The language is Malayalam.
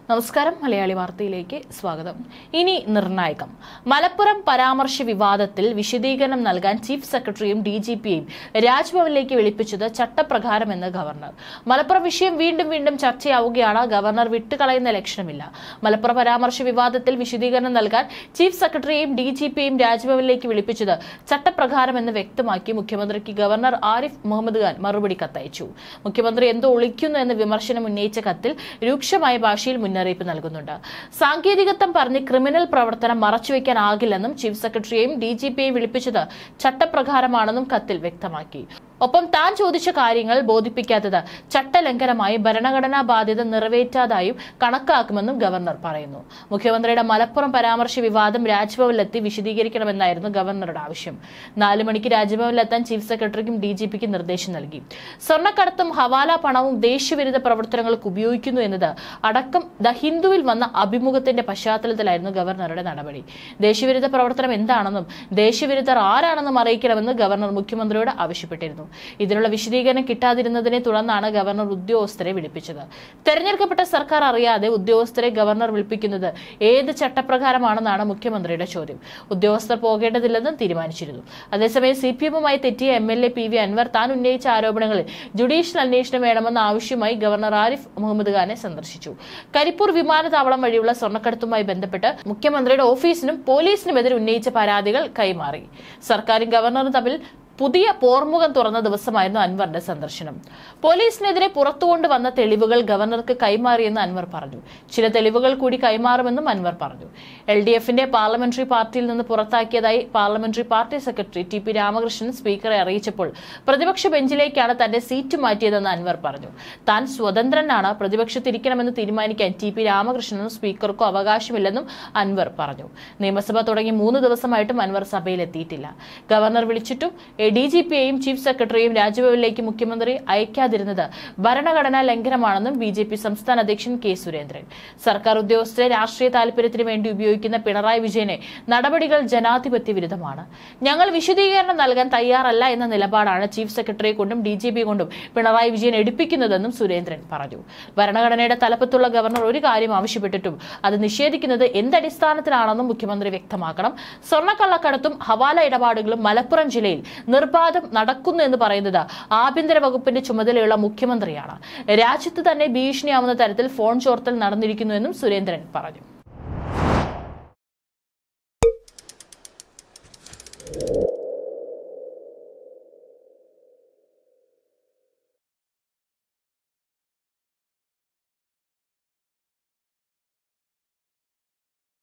നമസ്കാരം മലയാളി വാർത്തയിലേക്ക് സ്വാഗതം ഇനി നിർണായകം മലപ്പുറം പരാമർശ വിവാദത്തിൽ വിശദീകരണം നൽകാൻ ചീഫ് സെക്രട്ടറിയും ഡി ജി പിയും രാജ്ഭവനിലേക്ക് വിളിപ്പിച്ചത് ചട്ടപ്രകാരമെന്ന് ഗവർണർ മലപ്പുറം വിഷയം വീണ്ടും വീണ്ടും ചർച്ചയാവുകയാണ് ഗവർണർ വിട്ടുകളയുന്ന ലക്ഷണമില്ല മലപ്പുറം പരാമർശ വിവാദത്തിൽ വിശദീകരണം നൽകാൻ ചീഫ് സെക്രട്ടറിയെയും ഡി ജി പിയും രാജ്ഭവനിലേക്ക് വിളിപ്പിച്ചത് ചട്ടപ്രകാരമെന്ന് വ്യക്തമാക്കി മുഖ്യമന്ത്രിക്ക് ഗവർണർ ആരിഫ് മുഹമ്മദ് ഖാൻ മറുപടി കത്തയച്ചു മുഖ്യമന്ത്രി എന്തോ ഒളിക്കുന്നു എന്ന വിമർശനം ഉന്നയിച്ച കത്തിൽ രൂക്ഷമായ ഭാഷയിൽ മുന്നറിയിപ്പ് നൽകുന്നുണ്ട് സാങ്കേതികത്വം പറഞ്ഞ് ക്രിമിനൽ പ്രവർത്തനം മറച്ചുവെക്കാനാകില്ലെന്നും ചീഫ് സെക്രട്ടറിയെയും ഡി ജി പിയെയും വിളിപ്പിച്ചത് ചട്ടപ്രകാരമാണെന്നും കത്തിൽ വ്യക്തമാക്കി ഒപ്പം താൻ ചോദിച്ച കാര്യങ്ങൾ ബോധിപ്പിക്കാത്തത് ചട്ടലംഘനമായും ഭരണഘടനാ ബാധ്യത നിറവേറ്റാതായും കണക്കാക്കുമെന്നും ഗവർണർ പറയുന്നു മുഖ്യമന്ത്രിയുടെ മലപ്പുറം പരാമർശ വിവാദം രാജ്ഭവനിലെത്തി വിശദീകരിക്കണമെന്നായിരുന്നു ഗവർണറുടെ ആവശ്യം നാല് മണിക്ക് രാജ്ഭവനിലെത്താൻ ചീഫ് സെക്രട്ടറിക്കും ഡി ജി പിക്കും നിർദ്ദേശം നൽകി സ്വർണ്ണക്കടത്തും ഹവാല പണവും ദേശവിരുദ്ധ പ്രവർത്തനങ്ങൾക്ക് ഉപയോഗിക്കുന്നു എന്നത് അടക്കം ദ ഹിന്ദുവിൽ വന്ന അഭിമുഖത്തിന്റെ പശ്ചാത്തലത്തിലായിരുന്നു ഗവർണറുടെ നടപടി ദേശവിരുദ്ധ പ്രവർത്തനം എന്താണെന്നും ദേശവിരുദ്ധർ ആരാണെന്നും അറിയിക്കണമെന്ന് ഗവർണർ മുഖ്യമന്ത്രിയോട് ആവശ്യപ്പെട്ടിരുന്നു ഇതിനുള്ള വിശദീകരണം കിട്ടാതിരുന്നതിനെ തുടർന്നാണ് ഗവർണർ ഉദ്യോഗസ്ഥരെ വിളിപ്പിച്ചത് തെരഞ്ഞെടുക്കപ്പെട്ട സർക്കാർ അറിയാതെ ഉദ്യോഗസ്ഥരെ ഗവർണർ വിളിപ്പിക്കുന്നത് ഏത് ചട്ടപ്രകാരമാണെന്നാണ് മുഖ്യമന്ത്രിയുടെ ചോദ്യം ഉദ്യോഗസ്ഥർ പോകേണ്ടതില്ലെന്നും തീരുമാനിച്ചിരുന്നു അതേസമയം സി പി എമ്മുമായി തെറ്റിയ M L A P V Anvar താൻ ഉന്നയിച്ച ആരോപണങ്ങളിൽ ജുഡീഷ്യൽ അന്വേഷണം വേണമെന്ന ആവശ്യമായി ഗവർണർ ആരിഫ് മുഹമ്മദ് ഖാനെ സന്ദർശിച്ചു കരിപ്പൂർ വിമാനത്താവളം വഴിയുള്ള സ്വർണ്ണക്കടത്തുമായി ബന്ധപ്പെട്ട് മുഖ്യമന്ത്രിയുടെ ഓഫീസിനും പോലീസിനുമെതിരെ ഉന്നയിച്ച പരാതികൾ കൈമാറി സർക്കാരും ഗവർണറും തമ്മിൽ പുതിയ പോർമുഖം തുറന്ന ദിവസമായിരുന്നു അൻവറിന്റെ സന്ദർശനം പോലീസിനെതിരെ പുറത്തുകൊണ്ട് വന്ന തെളിവുകൾ ഗവർണർക്ക് കൈമാറിയെന്ന് അൻവർ പറഞ്ഞു ചില തെളിവുകൾ കൂടി കൈമാറുമെന്നും അൻവർ പറഞ്ഞു എൽ ഡി എഫിന്റെ പാർലമെന്ററി പാർട്ടിയിൽ നിന്ന് പുറത്താക്കിയതായി parliamentary party secretary T P Ramakrishnan സ്പീക്കറെ അറിയിച്ചപ്പോൾ പ്രതിപക്ഷ ബെഞ്ചിലേക്കാണ് തന്റെ സീറ്റ് മാറ്റിയതെന്ന് അൻവർ പറഞ്ഞു താൻ സ്വതന്ത്രനാണ് പ്രതിപക്ഷത്തിരിക്കണമെന്ന് തീരുമാനിക്കാൻ ടി പി രാമകൃഷ്ണനും സ്പീക്കർക്കോ അവകാശമില്ലെന്നും അൻവർ പറഞ്ഞു നിയമസഭ തുടങ്ങി മൂന്ന് ദിവസമായിട്ടും അൻവർ സഭയിലെത്തിയിട്ടില്ല ഗവർണർ വിളിച്ചിട്ടും ഡി ജി പിയെയും ചീഫ് സെക്രട്ടറിയും രാജ്ഭവനിലേക്ക് മുഖ്യമന്ത്രി അയക്കാതിരുന്നത് ഭരണഘടനാ ലംഘനമാണെന്നും ബി ജെ പി സംസ്ഥാന അധ്യക്ഷൻ കെ സുരേന്ദ്രൻ സർക്കാർ ഉദ്യോഗസ്ഥരെ രാഷ്ട്രീയ താൽപര്യത്തിന് വേണ്ടി ഉപയോഗിക്കുന്ന പിണറായി വിജയനെ നടപടികൾ ജനാധിപത്യ വിരുദ്ധമാണ് ഞങ്ങൾ വിശദീകരണം നൽകാൻ തയ്യാറല്ല എന്ന നിലപാടാണ് ചീഫ് സെക്രട്ടറിയെ കൊണ്ടും ഡി ജി പി കൊണ്ടും പിണറായി വിജയൻ എടുപ്പിക്കുന്നതെന്നും സുരേന്ദ്രൻ പറഞ്ഞു ഭരണഘടനയുടെ തലപ്പത്തുള്ള ഗവർണർ ഒരു കാര്യം ആവശ്യപ്പെട്ടിട്ടും അത് നിഷേധിക്കുന്നത് എന്തടിസ്ഥാനത്തിലാണെന്നും മുഖ്യമന്ത്രി വ്യക്തമാക്കണം സ്വർണ്ണക്കള്ളക്കടത്തും ഹവാല ഇടപാടുകളും മലപ്പുറം ജില്ലയിൽ നിർബാധം നടക്കുന്നു എന്ന് പറയുന്നത് ആഭ്യന്തര വകുപ്പിന്റെ ചുമതലയുള്ള മുഖ്യമന്ത്രിയാണ് രാജ്യത്ത് തന്നെ ഭീഷണിയാവുന്ന തരത്തിൽ ഫോൺ ചോർത്തൽ നടന്നിരിക്കുന്നുവെന്നും സുരേന്ദ്രൻ പറഞ്ഞു